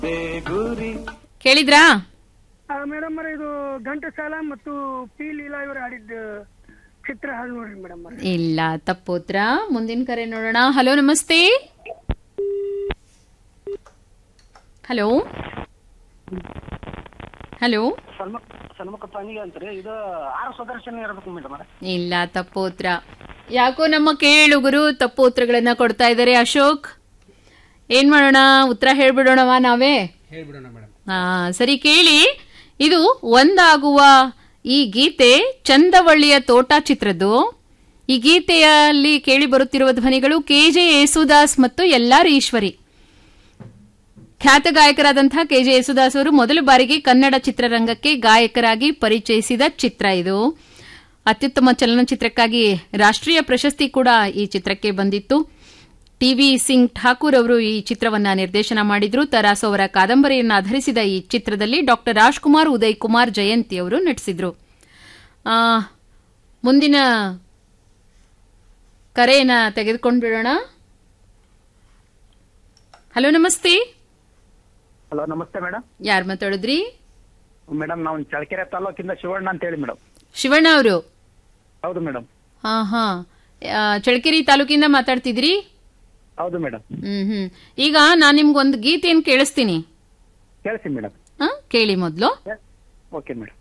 ಕೇಳಿದ್ರಾ madam ಇದು ಘಂಟಸಾಲ ಮತ್ತು P Leela ಇವರು ಆಡಿದ ಚಿತ್ರ ಹಾಡು ನೋಡ್ರಿ ಮೇಡಮ್ ಇಲ್ಲ ತಪ್ಪೋತ್ರ ಮುಂದಿನ ಕರೆ ನೋಡೋಣ ಹಲೋ ನಮಸ್ತೆ ಹಲೋ ಹಲೋ ಸನ್ಮುಖ ಪ್ರಾಣಿಗೆ ಅಂತಾರೆ ಇದು ಆರು ಸುದರ್ಶನ ಇರಬೇಕು ಮೇಡಮ್ ಇಲ್ಲ ತಪ್ಪೋತ್ರ ಯಾಕೋ ನಮ್ಮ ಕೇಳುಗರು ತಪ್ಪು ಉತ್ತರಗಳನ್ನ ಕೊಡ್ತಾ ಇದ್ದಾರೆ ಅಶೋಕ್ ಏನ್ ಮಾಡೋಣ ಉತ್ತರ ಹೇಳ್ಬಿಡೋಣವಾ ನಾವೇ ಹೇಳ್ಬಿಡೋಣ ಮೇಡಮ್ ಹಾ ಸರಿ ಕೇಳಿ ಇದು ಒಂದಾಗುವ ಈ ಗೀತೆ ಚಂದವಳ್ಳಿಯ ತೋಟ ಚಿತ್ರದ್ದು ಈ ಗೀತೆಯಲ್ಲಿ ಕೇಳಿ ಬರುತ್ತಿರುವ ಧ್ವನಿಗಳು ಕೆ ಜೆ ಯೇಸುದಾಸ್ ಮತ್ತು ಎಲ್ಲಾರ್ ಈಶ್ವರಿ ಖ್ಯಾತ ಗಾಯಕರಾದಂತಹ ಕೆ ಜೆ ಯೇಸುದಾಸ್ ಅವರು ಮೊದಲ ಬಾರಿಗೆ ಕನ್ನಡ ಚಿತ್ರರಂಗಕ್ಕೆ ಗಾಯಕರಾಗಿ ಪರಿಚಯಿಸಿದ ಚಿತ್ರ ಇದು ಅತ್ಯುತ್ತಮ ಚಲನಚಿತ್ರಕ್ಕಾಗಿ ರಾಷ್ಟ್ರೀಯ ಪ್ರಶಸ್ತಿ ಕೂಡ ಈ ಚಿತ್ರಕ್ಕೆ ಬಂದಿತ್ತು ಟಿವಿ ಸಿಂಗ್ ಠಾಕೂರ್ ಅವರು ಈ ಚಿತ್ರವನ್ನ ನಿರ್ದೇಶನ ಮಾಡಿದ್ರು ತರಾಸು ಅವರ ಕಾದಂಬರಿಯನ್ನು ಆಧರಿಸಿದ ಈ ಚಿತ್ರದಲ್ಲಿ ಡಾಕ್ಟರ್ ರಾಜ್ಕುಮಾರ್ ಉದಯ್ ಕುಮಾರ್ ಜಯಂತಿ ಅವರು ನಟಿಸಿದ್ರು ಆ, ಮುಂದಿನ ಕರೆಯನ್ನ ತೆಗೆದುಕೊಂಡು ಬಿಡೋಣ ಹಲೋ ನಮಸ್ತೆ ಹಲೋ ನಮಸ್ತೆ ಮೇಡಮ್ ಯಾರು ಮಾತಾಡಿದ್ರಿ ಮೇಡಮ್ ನಾವು ಚಳ್ಳಕೆರೆ ತಾಲೂಕಿಂದ ಶಿವಣ್ಣ ಅಂತ ಹೇಳಿ ಮೇಡಮ್ ಶಿವಣ್ಣ ಅವರು ಹೌದು ಮೇಡಮ್ ಹಾ ಹಾ ಆ, ಚಳ್ಳಕೆರೆ ತಾಲೂಕಿಂದ ಮಾತಾಡ್ತಿದ್ರಿ ಹೌದು ಮೇಡಮ್ ಹ್ಮ್ ಹ್ಮ್ ಈಗ ನಾನ್ ನಿಮ್ಗೊಂದು ಗೀತೆಯನ್ನು ಕೇಳಿಸ್ತೀನಿ ಕೇಳಿಸಿ ಮೇಡಮ್ ಹಾ ಕೇಳಿ ಮೊದಲು ಓಕೆ ಮೇಡಮ್